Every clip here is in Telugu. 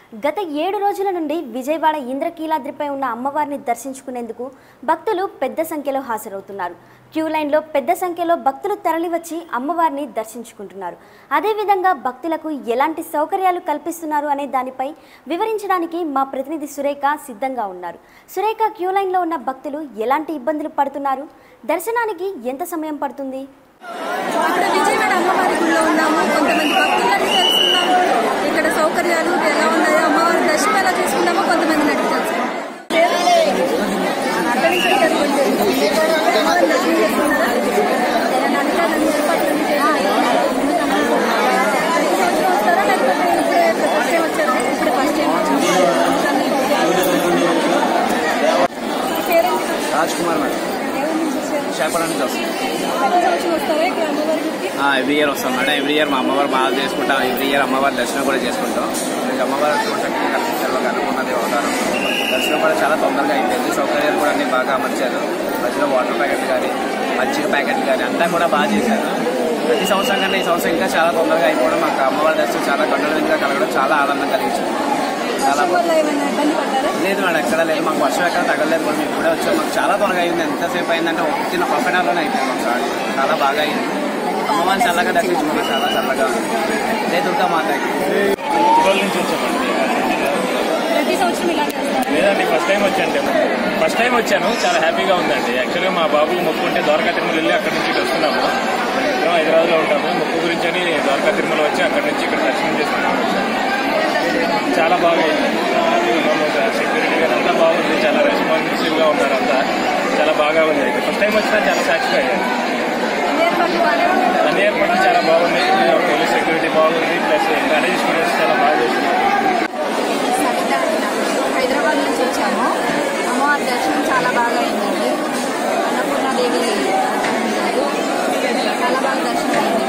గత ఏడు రోజుల నుండి విజయవాడ ఇంద్రకీలాద్రిపై ఉన్న అమ్మవారిని దర్శించుకునేందుకు భక్తులు పెద్ద సంఖ్యలో హాజరవుతున్నారు క్యూ లైన్లో పెద్ద సంఖ్యలో భక్తులు తరలివచ్చి అమ్మవారిని దర్శించుకుంటున్నారు అదేవిధంగా భక్తులకు ఎలాంటి సౌకర్యాలు కల్పిస్తున్నారు అనే దానిపై వివరించడానికి మా ప్రతినిధి సురేఖ సిద్ధంగా ఉన్నారు సురేఖ క్యూ లైన్లో ఉన్న భక్తులు ఎలాంటి ఇబ్బందులు పడుతున్నారు దర్శనానికి ఎంత సమయం పడుతుంది అక్కడ విజయవాడ అమ్మవారి గుడిలో ఉన్నాము కొంతమంది భక్తులని తెలుసుకున్నాము ఇక్కడ సౌకర్యాలు ఎలా ఉన్నాయో అమ్మవారి దర్శనం ఎలా చేసుకున్నామో కొంతమంది నడిచి తెలుసుకున్నాము అక్కడి నుంచి వచ్చారు కొంచెం. అమ్మవారిని దర్శనం చేసుకున్నారా? ఏదైనా అధికారులను ఏర్పాట్లు చేశారా? ప్రతి సంవత్సరం వస్తారా లేకపోతే ఇప్పుడే ఫస్ట్ టైం వచ్చారా ఇప్పుడు first time parent Raj Kumar madam ఎవరి నుంచి వచ్చారు చేపల నుంచి వస్తాం ప్రతి సంవత్సరం వస్తారా ఇక్కడ అమ్మవారి గుడికి ఎవ్రీ ఇయర్ వస్తాం మేడం ఎవ్రీ ఇయర్ మా అమ్మవారు బాగా చేసుకుంటాం ఎవ్రీ ఇయర్ అమ్మవారి దర్శనం కూడా చేసుకుంటాం ఇంకా అమ్మవారు చూడటానికి కల్పించారు ఒక అనుకున్నది అవతారం దర్శనం కూడా చాలా తొందరగా అయిపోయింది సౌకర్యాలు కూడా అన్ని బాగా అమర్చారు మధ్యలో వాటర్ ప్యాకెట్లు కానీ మజ్జిగ ప్యాకెట్లు కానీ అంతా కూడా బాగా చేశారు ప్రతి సంవత్సరం కన్నా ఈ సంవత్సరం ఇంకా చాలా తొందరగా అయిపోవడం మాకు అమ్మవారి దర్శనం చాలా కన్నులుగా కలగడం చాలా ఆనందం కలిగించింది చాలా వర్షం వల్ల ఏమైనా ఇబ్బంది పడ్డారా లేదు మేడం ఎక్కడ లేదు మాకు వర్షం ఎక్కడ తగలేదు కూడా మేము ఇప్పుడే వచ్చాం మాకు చాలా త్వరగా అయింది ఎంతసేపు అయిందంటే ఒక చిన్న హాఫ్ అన్ అవర్లోనే అయిపోయింది మాకు చాలా చాలా బాగా అయింది అమ్మవారిని చల్లగా దర్శించుకున్నాం చాలా చల్లగా ఉంది లేదు దుర్గా మాతకి రోజుల నుంచి వచ్చామండి ప్రతి సంవత్సరం ఇలా చేస్తారు లేదండి ఫస్ట్ టైం వచ్చాను ఫస్ట్ టైం వచ్చాను చాలా హ్యాపీగా ఉందండి యాక్చువల్గా మా బాబుకి మొక్కు ఉంటే ద్వారకా తిరుమల వెళ్ళి అక్కడి నుంచి ఇటు వస్తున్నాము ఇద్దరం హైదరాబాద్లో ఉంటాము మొక్కు గురించి అని ద్వారకా తిరుమల వచ్చి అక్కడి నుంచి ఇక్కడ దర్శనం చేసుకున్నాము చాలా బాగా అయింది సెక్యూరిటీ గారు అంతా బాగుంది చాలా రెస్పాన్సిబుల్గా ఉన్నారు అంతా చాలా బాగా ఉంది అయితే ఫస్ట్ టైం వచ్చినా చాలా సాటిస్ఫై అయ్యాను ఏర్పాట్లు బాగానే ఉన్నాయి అన్ని ఏర్పాట్లు చాలా బాగుంది పోలీస్ సెక్యూరిటీ బాగుంది ప్లస్ అరేంజ్మెంట్స్ చాలా బాగా చేస్తున్నారు సవిత హైదరాబాద్ నుంచి వచ్చాము అమ్మవారి దర్శనం చాలా బాగా అయిందండి అన్నపూర్ణాదేవి దర్శనం కాదు చాలా బాగా దర్శనం అయింది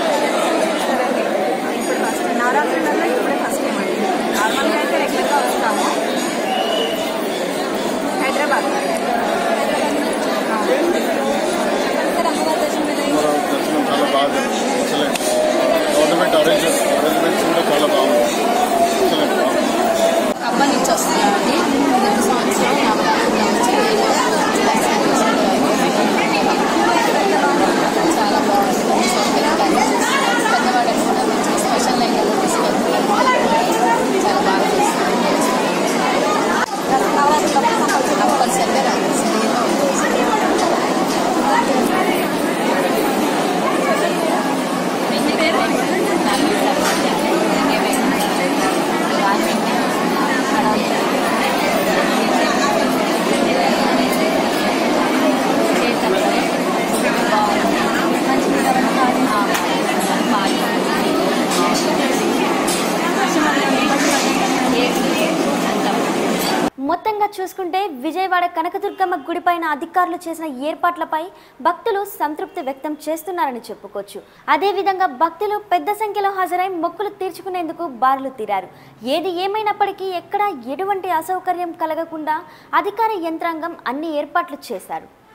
ఇప్పుడు ఫస్ట్ నవరాత్రులలో ఇప్పుడే ఫస్ట్ టైం అండి నార్మల్గా అయితే రెగ్యులర్గా వస్తాము హైదరాబాద్ హైదరాబాద్ నుంచి వచ్చాము. ఇక్కడ అమ్మవారి దర్శనం ఎలా అయింది? దర్శనం చాలా బాగా ఎక్సలెంట్ గవర్నమెంట్ అరేంజ్ అరేంజ్మెంట్స్ కూడా చాలా బాగుంది ఎక్సలెంట్ బాగుంది అబ్బా నుంచి వస్తున్నానండి గత సంవత్సరం నవరాత్రులు వచ్చి దర్శనం చేసుకున్నాను. చాలా బాగుంది సౌకర్యాలు అన్నీ చూస్తున్నారు పెద్దవాళ్ళకి కూడా మంచి స్పెషల్ లైన్లో తీసుకెళ్తున్నారు చాలా బాగా చేస్తున్నారు నవరాత్రులప్పుడు కంపల్సరీ కంపల్సరిగా రాదు సరిగా మీ పేరు మొత్తంగా చూసుకుంటే విజయవాడ కనకదుర్గమ్మ గుడిపైన అధికారులు చేసిన ఏర్పాట్లపై భక్తులు సంతృప్తి వ్యక్తం చేస్తున్నారని చెప్పుకోవచ్చు అదేవిధంగా భక్తులు పెద్ద సంఖ్యలో హాజరై మొక్కులు తీర్చుకునేందుకు బారులు తీరారు ఏది ఏమైనప్పటికీ ఎక్కడా ఎటువంటి అసౌకర్యం కలగకుండా అధికార యంత్రాంగం అన్ని ఏర్పాట్లు చేశారు